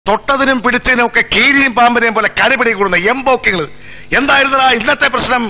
തൊട്ടതിനും പിടിച്ചതിനും ഒക്കെ കീരിയും പാമ്പിനെയും പോലെ കരപിടി കൂടുന്ന എംബോക്കിങ്ങൾ എന്തായിരുന്നടാ ഇന്നത്തെ പ്രശ്നം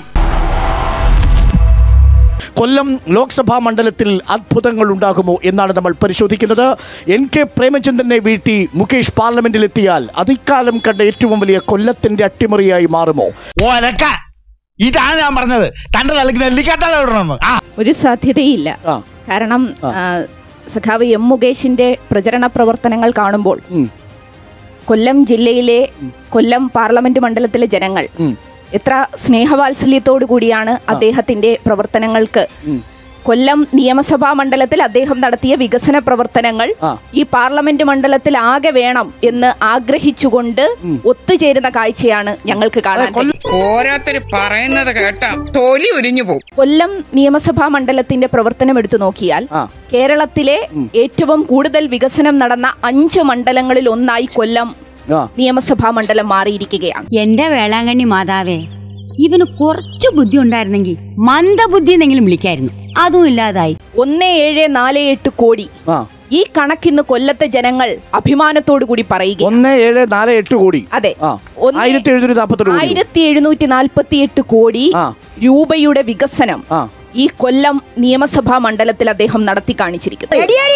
കൊല്ലം ലോക്സഭാ മണ്ഡലത്തിൽ അത്ഭുതങ്ങൾ ഉണ്ടാകുമോ എന്നാണ് നമ്മൾ പരിശോധിക്കുന്നത് എൻ കെ പ്രേമചന്ദ്രനെ വീഴ്ത്തി മുകേഷ് പാർലമെന്റിലെത്തിയാൽ അത് ഇക്കാലം കണ്ട ഏറ്റവും വലിയ കൊല്ലത്തിന്റെ അട്ടിമറിയായി മാറുമോ ഓലക്ക ഇതാണ് ഞാൻ പറഞ്ഞത് തന്റെ തലക്ക് നെല്ലിക്കാട്ടല ഇടണമെന്ന് ആ ഒരു സാധ്യതയില്ല ആ. കാരണം ആ, സഖാവ് എം മുകേഷിന്റെ പ്രചരണ പ്രവർത്തനങ്ങൾ കാണുമ്പോൾ ഉം. കൊല്ലം ജില്ലയിലെ കൊല്ലം പാർലമെന്റ് മണ്ഡലത്തിലെ ജനങ്ങൾ ഉം. എത്ര സ്നേഹവാത്സല്യത്തോടു കൂടിയാണ് അദ്ദേഹത്തിന്റെ പ്രവർത്തനങ്ങൾക്ക് കൊല്ലം നിയമസഭാ മണ്ഡലത്തിൽ അദ്ദേഹം നടത്തിയ വികസന പ്രവർത്തനങ്ങൾ ആ. ഈ പാർലമെന്റ് മണ്ഡലത്തിൽ ആകെ വേണം എന്ന് ആഗ്രഹിച്ചുകൊണ്ട് ഒത്തുചേരുന്ന കാഴ്ചയാണ് ഞങ്ങൾക്ക് കാണാൻ കഴിയുന്നത്. ഓരോരുത്തർ പറയുന്നത് കേട്ടാ തൊലി ഉരിഞ്ഞു പോകും കൊല്ലം നിയമസഭാ മണ്ഡലത്തിന്റെ പ്രവർത്തനം എടുത്തു നോക്കിയാൽ ആ. കേരളത്തിലെ ഏറ്റവും കൂടുതൽ വികസനം നടന്ന അഞ്ച് മണ്ഡലങ്ങളിൽ ഒന്നായി കൊല്ലം ആ നിയമസഭാ മണ്ഡലം മാറിയിരിക്കുകയാണ് എന്റെ വേളാങ്കണ്ണി മാതാവേ ഇവന് കുറച്ചു ബുദ്ധി ഉണ്ടായിരുന്നെങ്കിൽ മന്ദബുദ്ധി എന്നെങ്കിലും വിളിക്കായിരുന്നു അതും ഇല്ലാതായി ഒന്ന് ഏഴ് നാല് എട്ട് കോടി ആ ഈ കണക്കിന്ന് കൊല്ലത്തെ ജനങ്ങൾ അഭിമാനത്തോടു കൂടി പറയുക ഒന്ന് ഏഴ് നാല് എട്ട് കോടി അതെ ആ ഒന്ന് ആയിരത്തി എഴുന്നൂറ്റി നാൽപ്പത്തി കോടി ആയിരത്തി എഴുന്നൂറ്റി നാൽപ്പത്തി എട്ട് കോടി ആ. രൂപയുടെ വികസനം ആ ഈ കൊല്ലം നിയമസഭാ മണ്ഡലത്തിൽ അദ്ദേഹം നടത്തി കാണിച്ചിരിക്കുന്നു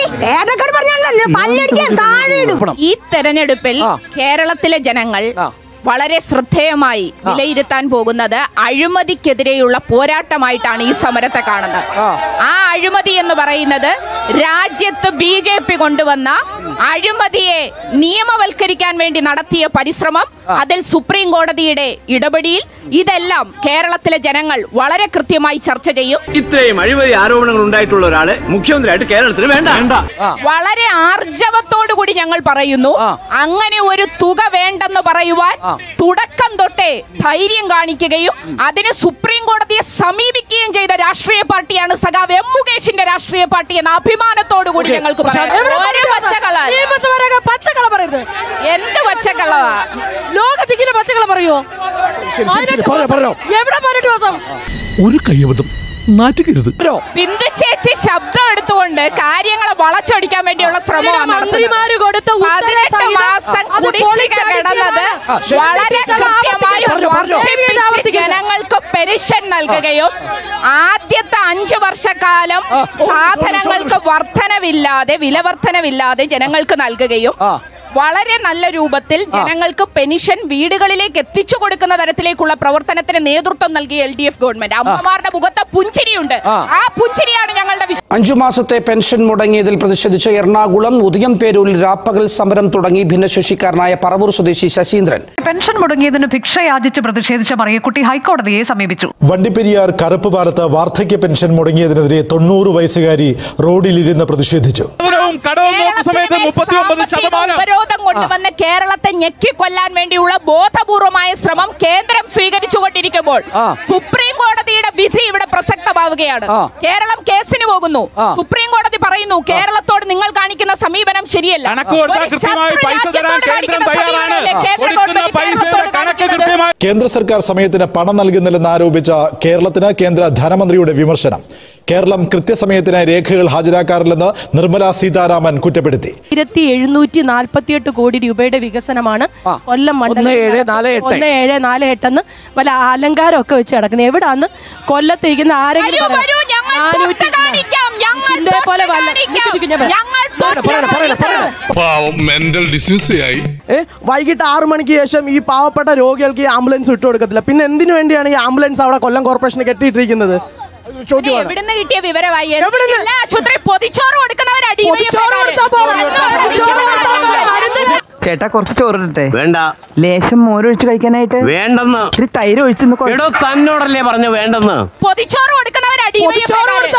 ഈ തെരഞ്ഞെടുപ്പിൽ ആ. കേരളത്തിലെ ജനങ്ങൾ ആ. വളരെ ശ്രദ്ധേയമായി വിലയിരുത്താൻ പോകുന്നത് അഴിമതിക്കെതിരെയുള്ള പോരാട്ടമായിട്ടാണ് ഈ സമരത്തെ കാണുന്നത് ആ. ആ അഴിമതി എന്ന് പറയുന്നത് രാജ്യത്ത് ബി ജെ പി കൊണ്ടുവന്ന അഴിമതിയെ നിയമവൽക്കരിക്കാൻ വേണ്ടി നടത്തിയ പരിശ്രമം അതിൽ സുപ്രീം കോടതിയുടെ ഇടപെടിയിൽ ഇതെല്ലാം കേരളത്തിലെ ജനങ്ങൾ വളരെ കൃത്യമായി ചർച്ച ചെയ്യും ഇത്രയും അഴിമതി ആരോപണങ്ങൾ ഉണ്ടായിട്ടുള്ള ഒരാള് മുഖ്യമന്ത്രിയായിട്ട് കേരളത്തിന് വേണ്ട വേണ്ട വളരെ ആർജവത്തോടു കൂടി ഞങ്ങൾ പറയുന്നു ആ. അങ്ങനെ ഒരു തുക വേണ്ടെന്ന് പറയുവാൻ തുടക്കം തൊട്ടേ ധൈര്യം കാണിക്കുകയും അതിന് സുപ്രീം കോടതിയെ സമീപിക്കുകയും ചെയ്ത രാഷ്ട്രീയ പാർട്ടിയാണ് സഖാവ് എം മുകേഷിന്റെ രാഷ്ട്രീയ പാർട്ടി എന്ന അഭിമാനത്തോടു കൂടി ഞങ്ങൾക്ക് പറയാം. ഒരു പച്ചക്കള പച്ചക്കള പറയരുത് എന്ത് പച്ചക്കളവാ ലോകത്തിങ്ങനെ പച്ചക്കള പറയോ ശരി ശരി ശരി പറഞ്ഞോ പറഞ്ഞോ എവിടെ പതിനെട്ട് ദിവസം ഒരു കയ്യബദ്ധം നാറ്റുകരുത് പറഞ്ഞോ ബിന്ദു ചേച്ചി ശബ്ദം എടുത്തുകൊണ്ട് കാര്യങ്ങളെ വളച്ചൊടിക്കാൻ വേണ്ടിയുള്ള ശ്രമമാണ് മന്ത്രിമാര് കൊടുത്ത ഉത്തര പതിനെട്ട് സഹിതം മാസം അത് കുടിശ്ശിക പൊളിച്ചടുക്കിയതാണ്. കിടന്നത് ആ, ശരി. വളരെ കൃത്യമായി പറഞ്ഞോ, പറഞ്ഞോ. വർദ്ധിപ്പിച്ച് ജനങ്ങൾക്ക് പെൻഷൻ നൽകുകയും ആദ്യത്തെ അഞ്ചു വർഷക്കാലം ആ, ഓ, സാധനങ്ങൾക്ക് വർധനവില്ലാതെ വില വർധനവില്ലാതെ ജനങ്ങൾക്ക് നൽകുകയും ആ. വളരെ നല്ല രൂപത്തിൽ ജനങ്ങൾക്ക് പെൻഷൻ വീടുകളിലേക്ക് എത്തിച്ചു കൊടുക്കുന്ന തരത്തിലേക്കുള്ള പ്രവർത്തനത്തിന് നേതൃത്വം നൽകിയ എൽ ഡി എഫ് ഗവൺമെന്റ് അമ്മമാരുടെ മുഖത്ത് പുഞ്ചിരിയുണ്ട് ആ. ആ പുഞ്ചിരിയാണ് ഞങ്ങളുടെ വിശ്വാസം അഞ്ചു മാസത്തെ പെൻഷൻ മുടങ്ങിയതിൽ പ്രതിഷേധിച്ച് എറണാകുളം ഉദയം പേരൂരിൽ രാപ്പകൽ സമരം തുടങ്ങി ഭിന്നശേഷിക്കാരനായ പറവൂർ സ്വദേശി ശശീന്ദ്രൻ പെൻഷൻ മുടങ്ങിയതിന് ഭിക്ഷ യാചിച്ച് പ്രതിഷേധിച്ച മറിയക്കുട്ടി ഹൈക്കോടതിയെ സമീപിച്ചു വണ്ടിപ്പെരിയാർ കറുപ്പ് പാലത്ത് വാർദ്ധക്യ പെൻഷൻ മുടങ്ങിയതിനെതിരെ തൊണ്ണൂറ് വയസ്സുകാരി റോഡിലിരുന്ന് പ്രതിഷേധിച്ചു കടവും കടവും നോക്കുന്ന സമയത്ത് കേരളത്തിന് മുപ്പത്തി ഒമ്പത് സാമ്പത്തിക ശതമാനം ഉപരോധം കൊണ്ടുവന്ന് കേരളത്തെ ഞെക്കിക്കൊല്ലാൻ വേണ്ടിയുള്ള ബോധപൂർവമായ ശ്രമം കേന്ദ്രം സ്വീകരിച്ചുകൊണ്ടിരിക്കുമ്പോൾ ആ. സുപ്രീം കോടതിയുടെ വിധി ഇവിടെ പ്രസക്തമാവുകയാണ് ആ. കേരളം കേസിന് പോകുന്നു ആ. സുപ്രീം കോടതി പറയുന്നു കേരളത്തോട് നിങ്ങൾ കാണിക്കുന്ന സമീപനം ശരിയല്ല കണക്ക് കൊടുത്താൽ ഒരു കൃത്യമായി ശത്രു പൈസ തരാൻ രാജ്യത്തോട് കേന്ദ്രം കാണിക്കുന്ന തയ്യാറാണ് സമീപനമല്ലേ കേന്ദ്ര കൊടുക്കുന്ന ഗവൺമെന്റ് പൈസയുടെ കേരളത്തോട് കണക്ക് കാണിക്കുന്നത്? കൃത്യമായി കേന്ദ്ര സർക്കാർ സമയത്തിന് പണം നൽകുന്നില്ലെന്ന് ആരോപിച്ച കേരളത്തിന് കേന്ദ്ര ധനമന്ത്രിയുടെ വിമർശനം കേരളം കൃത്യസമയത്തിന് രേഖകൾ ഹാജരാക്കാറില്ലെന്ന് നിർമ്മലാ സീതാരാമൻ കുറ്റപ്പെടുത്തി ആയിരത്തി എഴുന്നൂറ്റി നാൽപ്പത്തിയെട്ട് കോടി രൂപയുടെ വികസനമാണ് ആ. കൊല്ലം ഒന്ന് ഏഴ് നാല് എട്ട്. ഒന്ന് ഏഴ് നാല് എട്ടെന്ന് വല്ല അലങ്കാരം ഒക്കെ വെച്ച് കിടക്കുന്നത് എവിടാന്ന് കൊല്ലത്തിരിക്കുന്ന ആരെങ്കിലും വരൂ, പറയണം. വരൂ, ഞങ്ങൾ നാനൂറ്റി- തൊട്ട് കാണിക്കാം, ഞങ്ങൾ ചിന്തയെ പോലെ തൊട്ട് വല്ല- കാണിക്കാം. നിക്ക് നിക്ക് ഞാൻ പറയാം. ഞങ്ങൾ തൊട്ട് പറയണം, പറയണം, പറയണം. പാവം മെന്റൽ ഡിസ്യൂസ് ആയി വൈകിട്ട് ആറു മണിക്ക് ശേഷം ഈ പാവപ്പെട്ട രോഗികൾക്ക് ഈ ആംബുലൻസ് വിട്ടു കൊടുക്കത്തില്ല പിന്നെ എന്തിനു വേണ്ടിയാണ് ഈ ആംബുലൻസ് അവിടെ കൊല്ലം കോർപ്പറേഷന് കെട്ടിയിട്ടിരിക്കുന്നത് ചോദ്യമാണ് എവിടുന്ന് കിട്ടിയ വിവരമായി എവിടുന്ന്? എല്ലാ ആശുപത്രി പൊതിച്ചോറ് കൊടുക്കുന്നവർ അടി പൊതിച്ചോറ് കൊടുത്താ പോരാ. പൊതിച്ചോറ് കൊടുത്താ പോരാ. മരുന്ന് ചേട്ടാ കുറച്ച് ചോറിട്ടെ വേണ്ട ലേശം മോരൊഴിച്ച് കഴിക്കാനായിട്ട് വേണ്ടെന്ന് ഇത്തിരി തൈര് ഒഴിച്ചു എടോ തന്നോടല്ലേ പറഞ്ഞു വേണ്ടെന്ന് പൊതിച്ചോറ് കൊടുക്കുന്നവർ അടി പൊതിച്ചോറ് കൊടുത്താ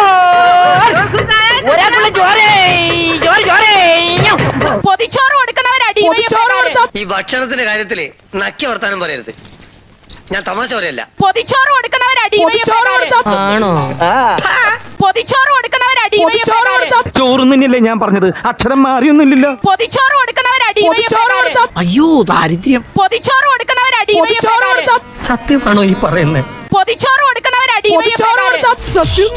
പൊതിച്ചോറ് കൊടുക്കുന്നവർ അടി പൊതിച്ചോറ് കൊടുത്താ ഈ ഭക്ഷണത്തിന്റെ കാര്യത്തില് നക്കി വർത്താനം പറയരുത് ഞാൻ തമാശ പറയല്ല പൊതിച്ചോറ് കൊടുക്കുന്നവർ അടി പൊതിച്ചോറ് കൊടുത്താ പൊതിച്ചോറ് കൊടുക്കുന്നവർ അടി പൊതിച്ചോറ് കൊടുത്താ ചോറും തന്നെയല്ലേ ഞാൻ പറഞ്ഞത് അക്ഷരം മാറിയൊന്നുമില്ലല്ലോ പൊതിച്ചോറ് കൊടുക്കുന്നവർ അടി പൊതിച്ചോറ് കൊടുത്താ അയ്യോ ദാരിദ്ര്യം പൊതിച്ചോറ് കൊടുക്കുന്നവർ അടി പൊതിച്ചോറ് കൊടുത്താ സത്യമാണോ ഈ പറയുന്നത് പൊതിച്ചോറ് കൊടുക്കുന്നവർ അടി പൊതിച്ചോറ് കൊടുത്താ സത്യം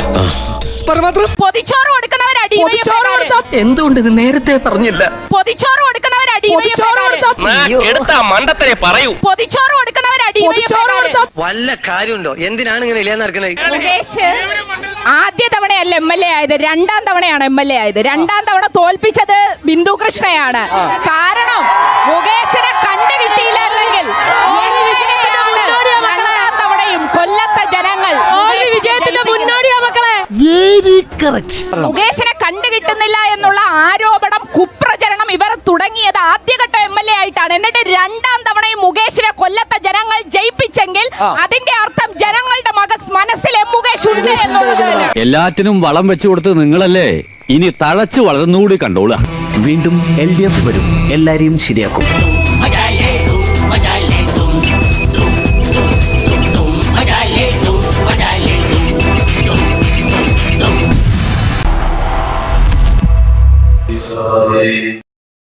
പൊതിച്ചോറ് കൊടുക്കുന്നവർ അടി പൊതിച്ചോറ് കൊടുത്താ എന്തുകൊണ്ട് ഇത് നേരത്തെ പറഞ്ഞില്ല പൊതിച്ചോറ് കൊടുക്കുന്നവർ അടി പൊതിച്ചോറ് കൊടുത്ത എടുത്ത മണ്ടത്തരെ പറയൂ പൊതിച്ചോറ് കൊടുക്കുന്നവരാ പൊതിച്ചോറ് കൊടുത്ത വല്ല കാര്യമുണ്ടോ എന്തിനാണ് ഇങ്ങനെ ഇല്ലാന്ന് നടക്കണേ മുകേഷ് ആദ്യ തവണയല്ല എം എൽ എ ആയത് രണ്ടാം തവണയാണ് എം എൽ എ ആയത് രണ്ടാം തവണ തോൽപ്പിച്ചത് ബിന്ദു കൃഷ്ണയാണ് കാരണം മുകേഷിനെ കണ്ടു കിട്ടിയില്ലായിരുന്നെങ്കിൽ എങ്ങനെയാണ് രണ്ടാം തവണയും കൊല്ലത്തെ ജനങ്ങൾ വിജയത്തിന്റെ മുന്നോടിയാ മക്കളെ മുകേഷിനെ കണ്ടു കിട്ടുന്നില്ല എന്നുള്ള ആരോപണം കുപ്രചരണം ഇവർ തുടങ്ങിയത് ആദ്യഘട്ട എം എൽ എ ആയിട്ടാണ് എന്നിട്ട് രണ്ടാം തവണയും മുകേഷിനെ കൊല്ലത്തെ ജനങ്ങൾ ജയിപ്പിച്ചെങ്കിൽ അതിന്റെ അർത്ഥം ജനങ്ങളുടെ മക മനസ്സിൽ എം മുകേഷ് ഉണ്ട് എന്നുള്ളത് തന്നെയാണ് എല്ലാറ്റിനും വളം വെച്ചു കൊടുത്ത് നിങ്ങളല്ലേ ഇനി തഴച്ചു വളർന്നുകൂടി കണ്ടോളുക വീണ്ടും എൽ ഡി എഫ് വരും എല്ലാരെയും ശരിയാക്കും